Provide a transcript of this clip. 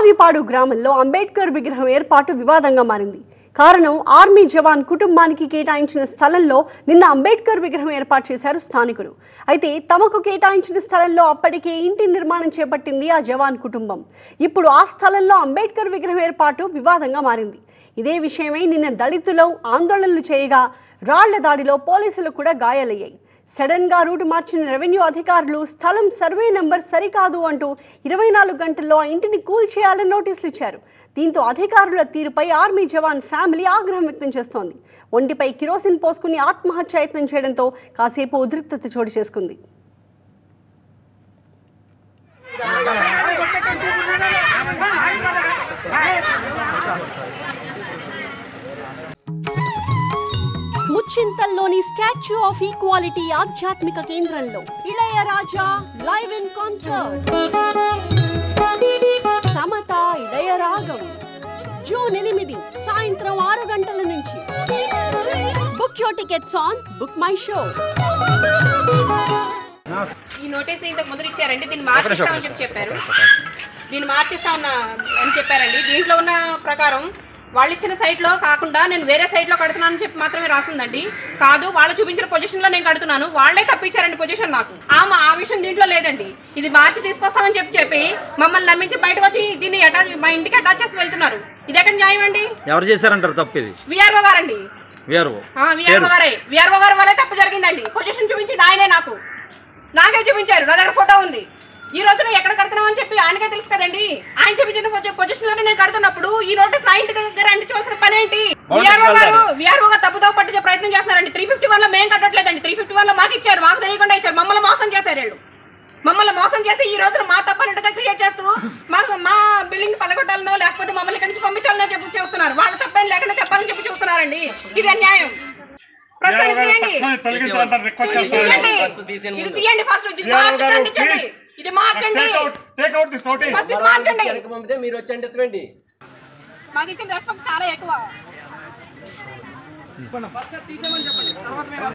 రావిపాడు గ్రామంలో అంబేద్కర్ విగ్రహం ఏర్పాటు వివాదంగా మారింది కారణం ఆర్మీ జవాన్ కుటుంబానికి కేటాయించిన స్థలంలో నిన్న అంబేద్కర్ విగ్రహం ఏర్పాటు చేశారు స్థానికులు అయితే తమకు కేటాయించిన స్థలంలో అప్పటికే ఇంటి నిర్మాణం చేపట్టింది ఆ జవాన్ కుటుంబం ఇప్పుడు ఆ స్థలంలో అంబేద్కర్ విగ్రహం ఏర్పాటు వివాదంగా మారింది ఇదే విషయమై నిన్న దళితులు ఆందోళనలు చేయగా రాళ్ల దాడిలో పోలీసులు కూడా గాయాలయ్యాయి సడన్ గా రూటు మార్చిన రెవెన్యూ అధికారులు స్థలం సర్వే నంబర్ సరికాదు అంటూ ఇరవై నాలుగు గంటల్లో ఆ ఇంటిని కూల్ చేయాలని నోటీసులు ఇచ్చారు దీంతో అధికారుల తీరుపై ఆర్మీ జవాన్ ఫ్యామిలీ ఆగ్రహం వ్యక్తం చేస్తోంది ఒంటిపై కిరోసిన్ పోసుకుని ఆత్మహత్య యత్నం చేయడంతో కాసేపు ఉద్రిక్తత చోటు చేసుకుంది ముచ్చింతల్లోని స్టాచ్యూ ఆఫ్ ఈక్వాలిటీ ఆధ్యాత్మిక కేంద్రంలో Ilaiyaraaja live in concert Samatha Ilayaragam June ఎనిమిది సాయంత్రం ఆరు గంటల నుంచి book your tickets on BookMyShow ఈ నోటీస్ ఇంతకు ముందు ఇచ్చారండి దీన్ని మార్చిస్తామని చెప్పి చెప్పారు దీన్ని మార్చిస్తా ఉన్నా అని చెప్పారండి దీంట్లో ఉన్న ప్రకారం వాళ్ళు ఇచ్చిన సైట్ లో కాకుండా నేను వేరే సైట్ లో కడుతున్నానని చెప్పి మాత్రమే రాసిందండి కాదు వాళ్ళు చూపించిన పొజిషన్ లో నేను కడుతున్నాను వాళ్ళే తప్పించారండి పొజిషన్ నాకు ఆమె ఆ విషయం దీంట్లో లేదండి ఇది మార్చి తీసుకొస్తామని చెప్పి చెప్పి మమ్మల్ని నమ్మించి బయటకు వచ్చి దీన్ని అటాచ్ మా ఇంటికి అటాచ్ చేసి వెళ్తున్నారు ఇది ఎక్కడ న్యాయం అండి ఎవరు చేశారంటారు తప్పు ఇది విఆర్ఓ గారండి వేరు విఆర్ఓ గారే విఆర్ఓ గారి వల్లే తప్పు జరిగిందండి పొజిషన్ చూపించింది ఆయనే నాకు నాకే చూపించారు నా దగ్గర ఫోటో ఉంది ఈ రోజు నేను ఎక్కడ కడుతున్నావు అని చెప్పి ఆయనకే తెలుసు కదండి ఆయన చూపించిన పొజిషన్ లోనే నేను కడుతున్నప్పుడు ఈ నోటీస్ నా ఇంటి దగ్గర అంటించవలసిన పని ఏంటి విఆర్ఓ గారు విఆర్ఓ గారు తప్పుతో పట్టించే ప్రయత్నం చేస్తున్నారండి త్రీ ఫిఫ్టీ వన్ లో మేము కట్టట్లేదండి త్రీ ఫిఫ్టీ వన్ లో మాకు ఇచ్చారు మాకు తెలియకుండా ఇచ్చారు మమ్మల్ని మోసం చేశారు వీళ్ళు మమ్మల్ని మోసం చేసి ఈ రోజున మా తప్పనట్టుగా క్రియేట్ చేస్తూ మా మా బిల్డింగ్ పలగొట్టాలనో లేకపోతే మమ్మల్ని ఇక్కడి నుంచి పంపించాలనో చెప్పి చూస్తున్నారు వాళ్ళ తప్పేం లేకుండా చెప్పాలని చెప్పి చూస్తున్నారండి ఇది అన్యాయం ప్రస్తుతానికి తీయండి తక్షణమే తొలగించాలంటారు రిక్వెస్ట్ ఇది చేస్తారు తీయండి ఇది తీయండి ఫస్ట్ ఇది విఆర్ఓ మార్చి గారు, ఖండించండి. please. ఇది మార్చండి take out take out this notice first ఇది మార్చండి వెనక పంపితే మీరు వచ్చి అంటే ఎత్తుకోండి. మాకు ఇచ్చిన రెస్పెక్ట్ చాలా ఎక్కువ